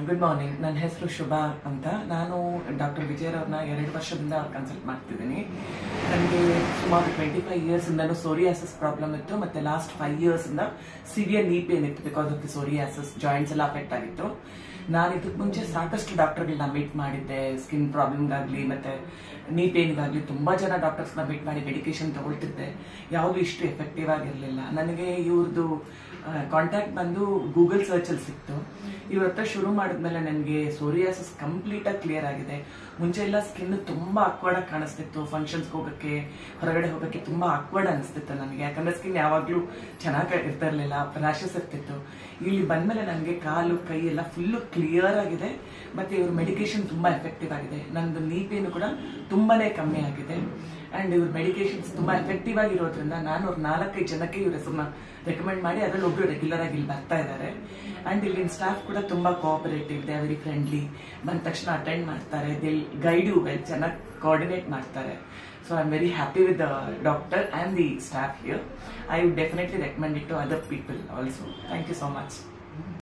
good morning ನನ್ನ ಹೆಸರು ಶುಭಾ ಅಂತ ನಾನು ಡಾಕ್ಟರ್ ವಿಜಯರವ್ರನ್ನ ಎರಡು ವರ್ಷದಿಂದ ಕನ್ಸಲ್ಟ್ ಮಾಡ್ತಿದ್ದೀನಿ ನನಗೆ ಸುಮಾರು ಟ್ವೆಂಟಿ ಫೈವ್ ಇಯರ್ಸ್ ಇಂದನೂ ಸೋರಿಯಾಸಿಸ್ ಪ್ರಾಬ್ಲಮ್ ಇತ್ತು ಮತ್ತೆ ಲಾಸ್ಟ್ ಫೈವ್ ಇಯರ್ಸ್ ಇಂದ ಸಿವಿಯರ್ ನೀ ಪೇನ್ ಇತ್ತು because of the psoriasis joints ಎಲ್ಲ ಅಫೆಕ್ಟ್ ಆಗಿತ್ತು ನಾನು ಇದಕ್ಕೆ ಮುಂಚೆ ಸಾಕಷ್ಟು ಡಾಕ್ಟರ್ಗಳನ್ನ ಮೀಟ್ ಮಾಡಿದ್ದೆ ಸ್ಕಿನ್ ಪ್ರಾಬ್ಲಮ್ಗಾಗ್ಲಿ ಮತ್ತೆ ನೀ ಪೇನ್ಗಾಗ್ಲಿ ತುಂಬಾ ಜನ ಡಾಕ್ಟರ್ಸ್ನ ಮೀಟ್ ಮಾಡಿ ಮೆಡಿಕೇಶನ್ ತಗೊಳ್ತಿದ್ದೆ ಯಾವುದು ಇಷ್ಟು ಎಫೆಕ್ಟಿವ್ ಆಗಿರಲಿಲ್ಲ ನನಗೆ ಇವ್ರದ್ದು ಕಾಂಟ್ಯಾಕ್ಟ್ ಬಂದು ಗೂಗಲ್ ಸರ್ಚ್ ಅಲ್ಲಿ ಸಿಕ್ತು ಇವ್ರ ಹತ್ರ ಶುರು ಮಾಡಿದ್ಮೇಲೆ ನನಗೆ ಸೋರಿಯಾಸಿಸ್ ಕಂಪ್ಲೀಟ್ ಆಗಿ ಕ್ಲಿಯರ್ ಆಗಿದೆ ಮುಂಚೆ ಎಲ್ಲ ಸ್ಕಿನ್ ತುಂಬಾ ಅಕ್ವರ್ಡ್ ಆಗಿ ಕಾಣಿಸ್ತಿತ್ತು ಫಂಕ್ಷನ್ಸ್ ಹೋಗಕ್ಕೆ ಹೊರಗಡೆ ಹೋಗಕ್ಕೆ ತುಂಬಾ ಅಕ್ವರ್ಡ್ ಅನಿಸ್ತಿತ್ತು ನನಗೆ ಯಾಕಂದ್ರೆ ಸ್ಕಿನ್ ಯಾವಾಗ್ಲೂ ಚೆನ್ನಾಗಿ ಇರ್ತಾ ಇರ್ಲಿಲ್ಲ ರ್ಯಾಶಸ್ ಇರ್ತಿತ್ತು ಇಲ್ಲಿ ಬಂದ್ಮೇಲೆ ನನಗೆ ಕಾಲು ಕೈ ಎಲ್ಲ ಫುಲ್ಲು ಕ್ಲಿಯರ್ ಆಗಿದೆ ಮತ್ತೆ ಇವ್ರ ಮೆಡಿಕೇಶನ್ ತುಂಬಾ ಎಫೆಕ್ಟಿವ್ ಆಗಿದೆ ನಂದು ನೀ ಪೇನು ಕೂಡ ತುಂಬಾನೇ ಕಮ್ಮಿ ಆಗಿದೆ ಅಂಡ್ ಇವ್ರ ಮೆಡಿಕೇಶನ್ಸ್ ತುಂಬಾ ಎಫೆಕ್ಟಿವ್ ಆಗಿರೋದ್ರಿಂದ ನಾನು ಅವ್ರ ನಾಲ್ಕೈದು ಜನಕ್ಕೆ ಇವ್ರ ಹೆಸರನ್ನ ರೆಕಮೆಂಡ್ ಮಾಡಿ ಅದ್ರಲ್ಲಿ ಒಬ್ರು ರೆಗ್ಯುಲರ್ ಆಗಿ ಇಲ್ಲಿ ಬರ್ತಾ ಇದ್ದಾರೆ ಅಂಡ್ ಇಲ್ಲಿನ ಸ್ಟಾಫ್ ಕೂಡ ತುಂಬಾ ಕೋಆಪರೇಟಿವ್ ದೇ ವೆರಿ ಫ್ರೆಂಡ್ಲಿ ಬಂದ ತಕ್ಷಣ ಅಟೆಂಡ್ ಮಾಡ್ತಾರೆ ದೇ ಗೈಡ್ ಯು ವೆಲ್ ಚೆನ್ನಾಗಿ ಕೋಆರ್ಡಿನೇಟ್ ಮಾಡ್ತಾರೆ so I am very happy with the doctor and the staff here I would definitely recommend it to other people also thank you so much